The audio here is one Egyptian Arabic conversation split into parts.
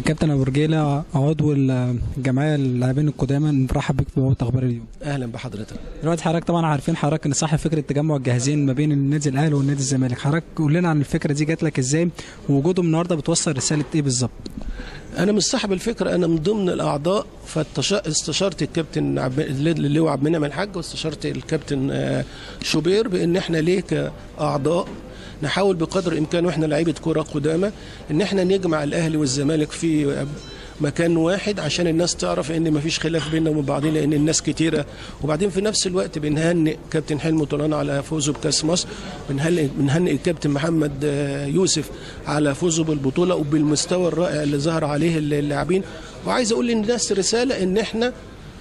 كابتن ابو رجيله عضو الجمعيه اللاعبين القدامى نرحب بك في بوابه اخبار اليوم اهلا بحضرتك دلوقتي حضرتك طبعا عارفين حضرتك ان صاحب فكره تجمع الجاهزين ما بين النادي الاهلي والنادي الزمالك حضرتك قول لنا عن الفكره دي جات لك ازاي ووجودهم النهارده بتوصل رساله ايه بالظبط انا مش صاحب الفكره انا من ضمن الاعضاء فاستشرت الكابتن عب... اللي هو عبد المنعم الحاج واستشرت الكابتن آه، شوبير بان احنا ليه كاعضاء نحاول بقدر الامكان واحنا لعيبه كره قدامى ان احنا نجمع الاهلي والزمالك في مكان واحد عشان الناس تعرف ان مفيش خلاف بيننا وبين بعضنا لان الناس كتيره وبعدين في نفس الوقت بنهنئ كابتن حلمي طولان على فوزه بكاس مصر بنهنئ بنهنئ الكابتن محمد آه، يوسف على فوزه بالبطوله وبالمستوى الرائع اللي ظهر عليه اللاعبين وعايز اقول للناس رساله ان احنا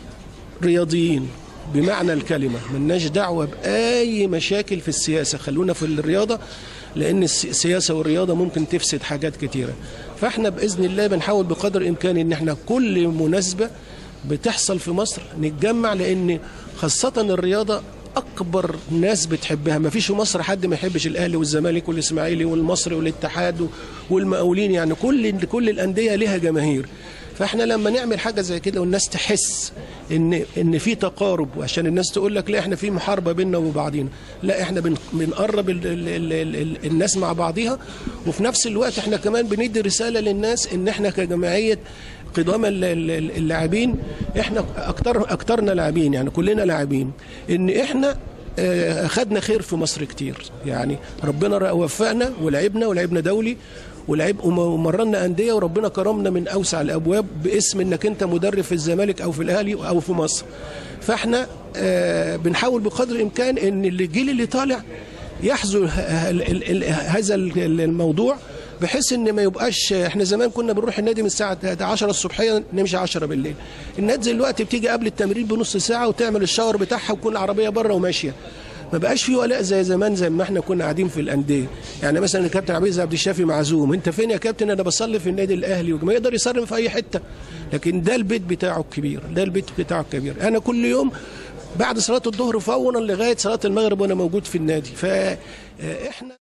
رياضيين بمعنى الكلمة ملناش دعوة بأي مشاكل في السياسة خلونا في الرياضة لأن السياسة والرياضة ممكن تفسد حاجات كتيرة فاحنا بإذن الله بنحاول بقدر الإمكان إن احنا كل مناسبة بتحصل في مصر نتجمع لأن خاصة الرياضة اكبر ناس بتحبها ما فيش في مصر حد ما يحبش الاهلي والزمالك والاسماعيلي والمصري والاتحاد والمقاولين يعني كل كل الانديه لها جماهير فاحنا لما نعمل حاجه زي كده والناس تحس ان ان في تقارب وعشان الناس تقول لك لا احنا في محاربه بيننا وبعضينا لا احنا بن بنقرب ال ال ال ال ال الناس مع بعضيها وفي نفس الوقت احنا كمان بندي رساله للناس ان احنا كجمعيه قدام ال- ال- اللاعبين احنا اكتر اكترنا لاعبين يعني كلنا لاعبين ان احنا آه، اخدنا خير في مصر كتير يعني ربنا وفقنا ولعبنا ولعبنا دولي ولعب ومرنا انديه وربنا كرمنا من اوسع الابواب باسم انك انت مدرب في الزمالك او في الاهلي او في مصر فاحنا آه، بنحاول بقدر الامكان ان الجيل اللي طالع يحذو ه- ال- ال- ال- هذا ال- الموضوع بحيث ان ما يبقاش احنا زمان كنا بنروح النادي من الساعه 10 الصبحيه نمشي 10 بالليل النادي دلوقتي بتيجي قبل التمرين بنص ساعه وتعمل الشاور بتاعها وتكون العربيه بره وماشيه ما بقاش في ولاء زي زمان زي ما احنا كنا قاعدين في الانديه يعني مثلا الكابتن عبد العزيز عبد الشافي معزوم انت فين يا كابتن انا بصلي في النادي الاهلي وما يقدر يصرم في اي حته لكن ده البيت بتاعه الكبير ده البيت بتاعه الكبير انا كل يوم بعد صلاه الظهر فورا لغايه صلاه المغرب وانا موجود في النادي فاحنا